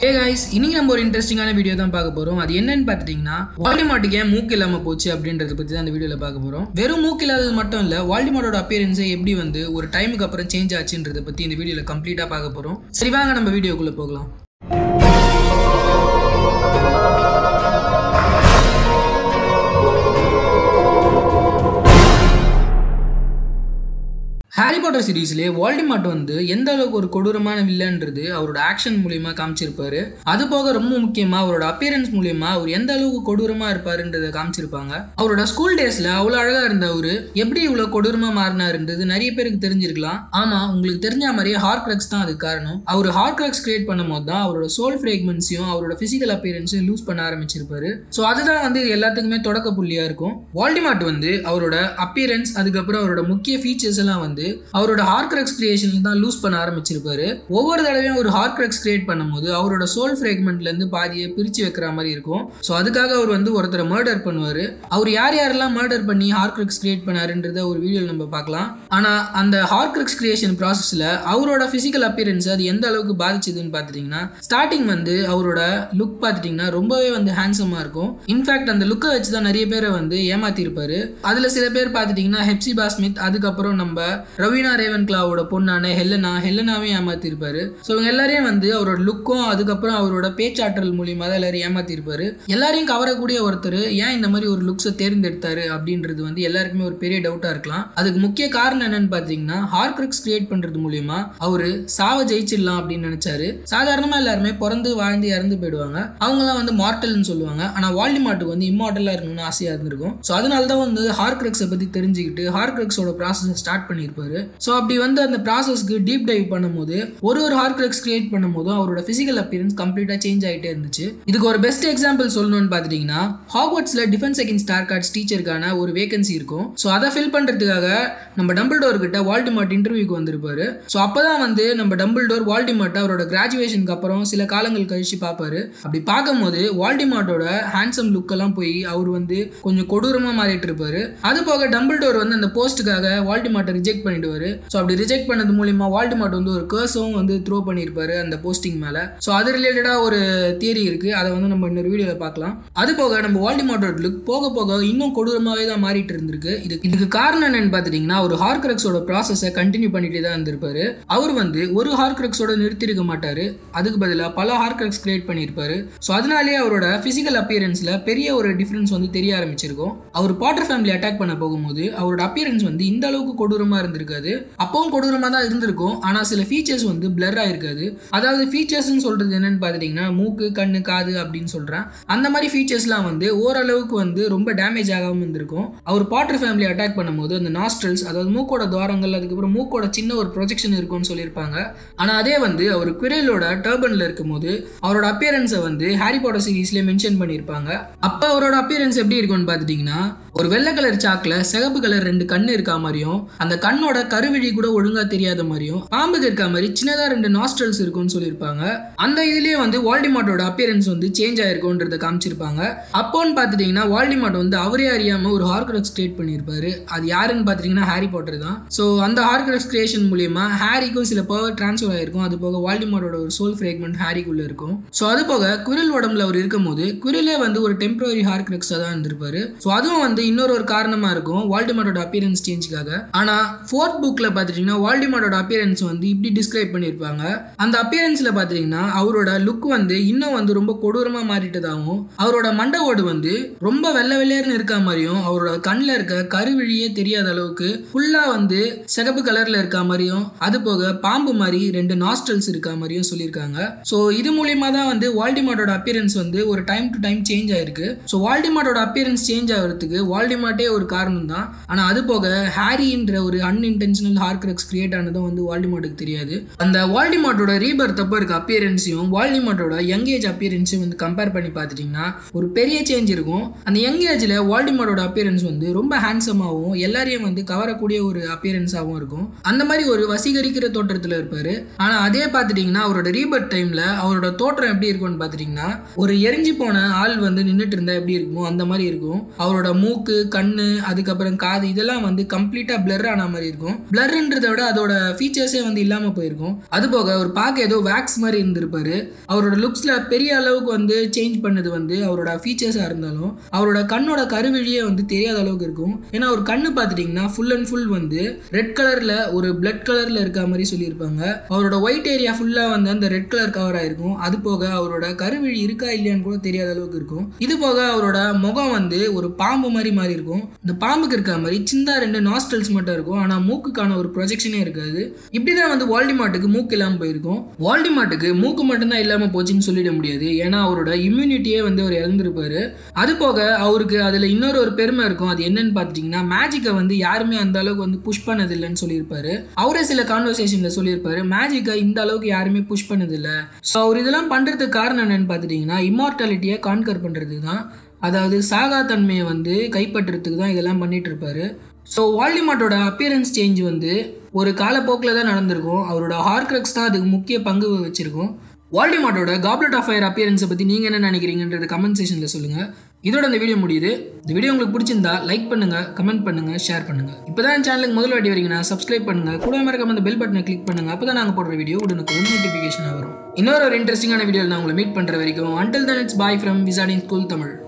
ஹே guys இன்னைக்கு நம்ம ஒரு இன்ட்ரெஸ்டிங்கான வீடியோ தான் பார்க்க போறோம் அது என்னன்னு பார்த்துட்டீங்கன்னா வால்டிமாட்டுக்கு ஏன் மூக்கு இல்லாம போச்சு அப்படின்றத பத்தி தான் அந்த வீடியோல பார்க்க போறோம் வெறும் மூக்கு இல்லாதது மட்டும் இல்ல வால்டிமாட்டோட அப்பியரன்ஸே எப்படி வந்து ஒரு டைமுக்கு அப்புறம் சேஞ்ச் ஆச்சுன்றத பத்தி இந்த வீடியோல கம்ப்ளீட்டா பார்க்க போறோம் சரி வாங்க நம்ம வீடியோக்குள்ள போகலாம் ஹாரி பாட்டர் சீரீஸ்லேயே வால்டிமார்ட் வந்து எந்த அளவுக்கு ஒரு கொடூரமான வில்லன்றது அவரோட ஆக்ஷன் மூலியமா காமிச்சிருப்பாரு அது போக ரொம்ப முக்கியமா அவரோட அப்பியரன்ஸ் மூலியமா அவர் எந்த அளவுக்கு கொடூரமா இருப்பாருன்றதை காமிச்சிருப்பாங்க அவரோட ஸ்கூல் டேஸ்ல அவ்வளோ அழகா இருந்த அவரு எப்படி இவ்வளோ கொடூரமா மாறினாருன்றது நிறைய பேருக்கு தெரிஞ்சிருக்கலாம் ஆமா உங்களுக்கு தெரிஞ்ச மாதிரியே ஹார்க்ரக்ஸ் தான் அதுக்கு காரணம் அவர் ஹார்க்ரக்ஸ் கிரியேட் பண்ணும் போது தான் அவரோட சோல் ஃப்ரேக்மெண்ட்ஸையும் அவரோட பிசிக்கல் அப்பியரன்ஸையும் லூஸ் பண்ண ஆரம்பிச்சிருப்பாரு ஸோ அதுதான் வந்து இது எல்லாத்துக்குமே தொடக்க புள்ளியா இருக்கும் வால்டிமார்ட் வந்து அவரோட அப்பியரன்ஸ் அதுக்கப்புறம் அவரோட முக்கிய ஃபீச்சர்ஸ் எல்லாம் வந்து அவரோட ஹார்க்ரக்ஸ் கிரியேஷன்ல தான் லூஸ் பண்ண ஆரம்பிச்சிருப்பாரு ஒவ்வொரு தடவையும் ஒரு ஹார்க்ரக்ஸ் கிரியேட் பண்ணும்போது அவரோட சோல் ஃப்ரேக்மெண்ட்ல இருந்து பாதியை பிரிச்சு வைக்கிற மாதிரி இருக்கும் ஸோ அதுக்காக அவர் வந்து ஒருத்தரை மர்டர் பண்ணுவாரு அவர் யார் யாரெல்லாம் மர்டர் பண்ணி ஹார்க்ரக்ஸ் கிரியேட் பண்ணாருன்றத ஒரு வீடியோவில் நம்ம பார்க்கலாம் ஆனா அந்த ஹார்க்ரக்ஸ் கிரியேஷன் ப்ராசஸ்ல அவரோட பிசிக்கல் அப்பியரன்ஸ் அது எந்த அளவுக்கு பாதிச்சதுன்னு பார்த்துட்டீங்கன்னா ஸ்டார்டிங் வந்து அவரோட லுக் பார்த்துட்டீங்கன்னா ரொம்பவே வந்து ஹேண்ட்ஸமா இருக்கும் இன்ஃபேக்ட் அந்த லுக்கை வச்சு தான் நிறைய பேரை வந்து ஏமாத்திருப்பாரு அதுல சில பேர் பார்த்துட்டீங்கன்னா ஹெப்சிபா ஸ்மித் அதுக்கப்புறம் நம்ம ரவீனா ரேவன் கிளாவோட பொண்ணான ஹெல்லனா ஹெல்லனாவே ஏமாத்திருப்பாரு ஸோ இவங்க எல்லாரையும் வந்து அவரோட லுக்கும் அதுக்கப்புறம் அவரோட பேச்சாற்றல் மூலியமா தான் எல்லாரையும் ஏமாத்திருப்பாரு எல்லாரையும் கவரக்கூடிய ஒருத்தர் ஏன் இந்த மாதிரி ஒரு லுக்ஸை தேர்ந்தெடுத்தாரு அப்படின்றது வந்து எல்லாருக்குமே ஒரு பெரிய டவுட்டா இருக்கலாம் அதுக்கு முக்கிய காரணம் என்னன்னு பார்த்தீங்கன்னா ஹார்க்ரிக்ஸ் கிரியேட் பண்றது மூலியமா அவரு சாவ ஜெயிச்சிடலாம் அப்படின்னு நினைச்சாரு சாதாரணமா எல்லாருமே பிறந்து வாழ்ந்து இறந்து போயிடுவாங்க அவங்கலாம் வந்து மார்டல்னு சொல்லுவாங்க ஆனா வால்டிமார்ட்டுக்கு வந்து இம்மார்டலா இருக்கணும்னு ஆசையா இருந்திருக்கும் ஸோ அதனால தான் வந்து ஹார்க்ரிக்ஸை பத்தி தெரிஞ்சுக்கிட்டு ஹார்க்ரிக்ஸோட ப்ராசஸ் ஸ்டார்ட் பண்ணியிருப்பாரு ஸோ அப்படி வந்து அந்த ப்ராசஸ்க்கு டீப் டைவ் பண்ணும்போது ஒரு ஒரு ஹார்க்ரிக்ஸ் கிரியேட் பண்ணும்போதும் அவரோட பிசிக்கல் அப்பியரன்ஸ் கம்ப்ளீட்டாக சேஞ்ச் ஆகிட்டே இருந்துச்சு இதுக்கு ஒரு பெஸ்ட் எக்ஸாம்பிள் சொல்லணும்னு பார்த்துட்டீங்கன்னா ஹாக்வர்ட்ஸில் டிஃபென்ஸ் செகண்ட் ஸ்டார் கார்ட்ஸ் டீச்சருக்கான ஒரு வேகன்சி இருக்கும் ஸோ அதை ஃபில் பண்ணுறதுக்காக நம்ம டம்பிள்டோர் கிட்ட வால்டிமார்ட் இன்டர்வியூக்கு வந்திருப்பாரு ஸோ அப்போ தான் வந்து நம்ம டம்பிள்டோர் வால்டிமார்ட் அவரோட கிராஜுவேஷனுக்கு அப்புறம் சில காலங்கள் கழிச்சு பார்ப்பாரு அப்படி பார்க்கும்போது வால்டிமார்ட்டோட ஹேண்ட்ஸம் லுக்கெல்லாம் போய் அவர் வந்து கொஞ்சம் கொடூரமாக மாறிட்டு இருப்பாரு அது போக டம்பிள்டோர் வந்து அந்த போஸ்ட்டுக்காக வால்டிமார்ட்டை ரிஜெக்ட் பண்ணிடுவாரு ஸோ அப்படி ரிஜெக்ட் பண்ணது மூலியமா வால்டிமார்ட் வந்து ஒரு கேர்ஸும் வந்து த்ரோ பண்ணியிருப்பாரு அந்த போஸ்டிங் மேலே ஸோ அது ரிலேட்டடாக ஒரு தியரி இருக்கு அதை வந்து நம்ம இன்னொரு வீடியோவில் பார்க்கலாம் அது போக நம்ம வால்டிமார்ட்டோட லுக் போக போக இன்னும் கொடூரமாகவே தான் மாறிட்டு இருந்திருக்கு இது இதுக்கு காரணம் என்னன்னு பார்த்துட்டீங்கன்னா ஒரு ஹார்க்ரக்ஸோட ப்ராசஸை கண்டினியூ பண்ணிட்டே தான் இருந்திருப்பாரு அவர் வந்து ஒரு ஹார்க்ரக்ஸோட நிறுத்திருக்க மாட்டாரு அதுக்கு பதிலாக பல ஹார்க்ரக்ஸ் கிரியேட் பண்ணியிருப்பாரு ஸோ அதனாலேயே அவரோட பிசிக்கல் அப்பியரன்ஸில் பெரிய ஒரு டிஃப்ரென்ஸ் வந்து தெரிய ஆரம்பிச்சிருக்கும் அவர் பாட்டர் ஃபேமிலி அட்டாக் பண்ண போகும்போது அவரோட அப்பியரன்ஸ் வந்து இந்த அளவுக்கு கொடூரமாக இருந்திருக்காது அப்பவும் கொடூரமாக தான் இருந்திருக்கும் ஆனால் சில ஃபீச்சர்ஸ் வந்து பிளர் ஆயிருக்காது அதாவது ஃபீச்சர்ஸ்னு சொல்றது என்னன்னு பார்த்துட்டிங்கன்னா மூக்கு கண்ணு காது அப்படின்னு சொல்கிறேன் அந்த மாதிரி ஃபீச்சர்ஸ்லாம் வந்து ஓரளவுக்கு வந்து ரொம்ப டேமேஜ் ஆகாமல் இருந்திருக்கும் அவர் பாட்டர் ஃபேமிலி அட்டாக் பண்ணும்போது அந்த நாஸ்ட்ரல்ஸ் அதாவது மூக்கோட துவாரங்கள் அதுக்கப்புறம் மூக்கோட சின்ன ஒரு ப்ரொஜெக்ஷன் இருக்கும்னு சொல்லியிருப்பாங்க ஆனால் அதே வந்து அவர் குரலோட டர்பனில் இருக்கும்போது அவரோட அப்பியரன்ஸை வந்து ஹாரி பாட்டர் சீரீஸ்லேயே மென்ஷன் பண்ணியிருப்பாங்க அப்போ அவரோட அப்பியரன்ஸ் எப்படி இருக்கும்னு பார்த்துட்டிங்கன்னா ஒரு வெள்ளை கலர் சாக்கில் சிகப்பு கலர் ரெண்டு கண்ணு இருக்கா மாதிரியும் அந்த கண்ணோட கருவிழி கூட ஒழுங்கா தெரியாத மாதிரியும் பாம்புக்கு இருக்க மாதிரி சின்னதா ரெண்டு நாஸ்ட்ரல்ஸ் இருக்கும்னு சொல்லியிருப்பாங்க அந்த இதுலயே வந்து வால்டிமார்ட்டோட அப்பியரன்ஸ் வந்து சேஞ்ச் ஆயிருக்கும்ன்றத காமிச்சிருப்பாங்க அப்போன்னு பார்த்துட்டீங்கன்னா வால்டிமார்ட் வந்து அவரே அறியாம ஒரு ஹார்க்ரக்ஸ் கிரியேட் பண்ணியிருப்பாரு அது யாருன்னு பார்த்துட்டீங்கன்னா ஹாரி பாட்டர் தான் ஸோ அந்த ஹார்க்ரக்ஸ் கிரியேஷன் மூலியமா ஹாரிக்கும் சில பவர் டிரான்ஸ்ஃபர் ஆயிருக்கும் அது போக வால்டிமார்ட்டோட ஒரு சோல் ஃப்ரேக்மெண்ட் ஹாரிக்குள்ள இருக்கும் ஸோ அது போக குரில் உடம்புல அவர் இருக்கும்போது குரிலே வந்து ஒரு டெம்பரரி ஹார்க்ரக்ஸாக தான் இருந்திருப்பாரு ஸோ அதுவும் வந்து இன்னொரு ஒரு காரணமா இருக்கும் வால்டிமார்ட்டோட அப்பியரன்ஸ் சேஞ்சுக்காக ஆனா ஃபோர்த் புக்ல பாத்துட்டீங்கன்னா வால்டிமார்ட்டோட அப்பியரன்ஸ் வந்து இப்படி டிஸ்கிரைப் பண்ணியிருப்பாங்க அந்த அப்பியரன்ஸ்ல பாத்தீங்கன்னா அவரோட லுக் வந்து இன்னும் வந்து ரொம்ப கொடூரமா மாறிட்டதாகவும் அவரோட மண்டவோடு வந்து ரொம்ப வெள்ளை வெள்ளையர்னு இருக்க மாதிரியும் அவரோட கண்ணில் இருக்க கருவிழியே தெரியாத அளவுக்கு ஃபுல்லா வந்து சிகப்பு கலர்ல இருக்க மாதிரியும் அது போக பாம்பு மாதிரி ரெண்டு நாஸ்டல்ஸ் இருக்க மாதிரியும் சொல்லியிருக்காங்க ஸோ இது மூலியமா தான் வந்து வால்டிமார்ட்டோட அப்பியரன்ஸ் வந்து ஒரு டைம் டு டைம் சேஞ்ச் ஆயிருக்கு ஸோ வால்டிமார்ட்டோட அப்பியரன்ஸ் சேஞ்ச் ஆகிறதுக்கு வால்டிமார்ட்டே ஒரு காரணம் தான் ஆனால் அது போக ஹாரின்ற ஒரு அன்இன்டென்ஷனல் ஹார்க்ரக்ஸ் கிரியேட் ஆனதும் வந்து வால்டிமார்ட்டுக்கு தெரியாது அந்த வால்டிமார்ட்டோட ரீபர்த் அப்போ இருக்க அப்பியரன்ஸையும் வால்டிமார்ட்டோட யங் ஏஜ் அப்பியரன்ஸையும் வந்து கம்பேர் பண்ணி பார்த்துட்டிங்கன்னா ஒரு பெரிய சேஞ்ச் இருக்கும் அந்த யங் ஏஜில் வால்டிமார்ட்டோட அப்பியரன்ஸ் வந்து ரொம்ப ஹேண்ட்ஸமாகவும் எல்லாரையும் வந்து கவரக்கூடிய ஒரு அப்பியரன்ஸாகவும் இருக்கும் அந்த மாதிரி ஒரு வசீகரிக்கிற தோற்றத்தில் இருப்பார் ஆனால் அதே பார்த்துட்டிங்கன்னா அவரோட ரீபர்த் டைமில் அவரோட தோற்றம் எப்படி இருக்கும்னு பார்த்துட்டிங்கன்னா ஒரு எரிஞ்சு போன ஆள் வந்து நின்றுட்டு இருந்தால் எப்படி இருக்குமோ அந்த மாதிரி இருக்கும் அவரோட மூக்கு கண்ணு அதுக்கப்புறம் காது இதெல்லாம் வந்து கம்ப்ளீட்டாக பிளர் ஆன மாதிரி இருக்கும் பிளர்ன்றதை விட அதோட ஃபீச்சர்ஸே வந்து இல்லாமல் போயிருக்கும் அது போக அவர் பார்க்க ஏதோ வேக்ஸ் மாதிரி இருந்திருப்பாரு அவரோட லுக்ஸில் பெரிய அளவுக்கு வந்து சேஞ்ச் பண்ணது வந்து அவரோட ஃபீச்சர்ஸாக இருந்தாலும் அவரோட கண்ணோட கருவிழியே வந்து தெரியாத அளவுக்கு இருக்கும் ஏன்னா அவர் கண்ணு பார்த்துட்டிங்கன்னா ஃபுல் அண்ட் ஃபுல் வந்து ரெட் கலரில் ஒரு பிளட் கலரில் இருக்க மாதிரி சொல்லியிருப்பாங்க அவரோட ஒயிட் ஏரியா ஃபுல்லாக வந்து அந்த ரெட் கலர் கவர் ஆயிருக்கும் அது போக அவரோட கருவிழி இருக்கா இல்லையான்னு கூட தெரியாத அளவுக்கு இருக்கும் இது போக அவரோட முகம் வந்து ஒரு பாம்பு மாதிரி மாறி இருக்கும் இந்த பாம்புக்கு இருக்க மாதிரி சின்ன ரெண்டு நாஸ்டல்ஸ் மட்டும் இருக்கும் ஆனால் மூக்குக்கான ஒரு ப்ரொஜெக்ஷனே இருக்காது இப்படி தான் வந்து வால்டிமாட்டுக்கு மூக்கு இல்லாமல் போயிருக்கும் வால்டிமாட்டுக்கு மூக்கு மட்டும்தான் இல்லாமல் போச்சுன்னு சொல்லிட முடியாது ஏன்னா அவரோட இம்யூனிட்டியே வந்து அவர் இழந்திருப்பாரு அது போக அவருக்கு அதில் இன்னொரு ஒரு பெருமை இருக்கும் அது என்னன்னு பார்த்துட்டிங்கன்னா மேஜிக்கை வந்து யாருமே அந்த அளவுக்கு வந்து புஷ் பண்ணதில்லைன்னு சொல்லியிருப்பாரு அவரே சில கான்வர்சேஷனில் சொல்லியிருப்பாரு மேஜிக்கை இந்த அளவுக்கு யாருமே புஷ் பண்ணதில்லை ஸோ அவர் இதெல்லாம் பண்ணுறதுக்கு காரணம் என்னன்னு பார்த்துட்டிங்கன்னா இம்மார்டாலிட்டியை கான்கர் பண்ணுறதுக்கு தான் அதாவது சாகா தன்மையை வந்து கைப்பற்றுறதுக்கு தான் இதெல்லாம் பண்ணிட்டு இருப்பாரு ஸோ வால்டிமாட்டோட அப்பியரன்ஸ் சேஞ்ச் வந்து ஒரு காலப்போக்கில் தான் நடந்திருக்கும் அவரோட ஹார்க்ரக்ஸ் தான் அதுக்கு முக்கிய பங்கு வச்சிருக்கும் வால்டிமாட்டோட காப்லெட் ஆஃப் ஃபயர் அப்பியரன்ஸை பற்றி நீங்கள் என்ன நினைக்கிறீங்கன்றது கமெண்ட் செஷனில் சொல்லுங்கள் இதோட இந்த வீடியோ முடியுது இந்த வீடியோ உங்களுக்கு பிடிச்சிருந்தா லைக் பண்ணுங்க கமெண்ட் பண்ணுங்க ஷேர் பண்ணுங்க இப்போ தான் சேனலுக்கு முதல் வாட்டி வரீங்கன்னா சப்ஸ்கிரைப் பண்ணுங்க கூட மறக்காம அந்த பெல் பட்டனை கிளிக் பண்ணுங்க அப்போ தான் நாங்கள் போடுற வீடியோ உடனுக்கு நோட்டிஃபிகேஷன் வரும் இன்னொரு ஒரு இன்ட்ரெஸ்டிங்கான வீடியோவில் நான் உங்களை மீட் பண்ணுற வரைக்கும் until then it's bye from visiting school Tamil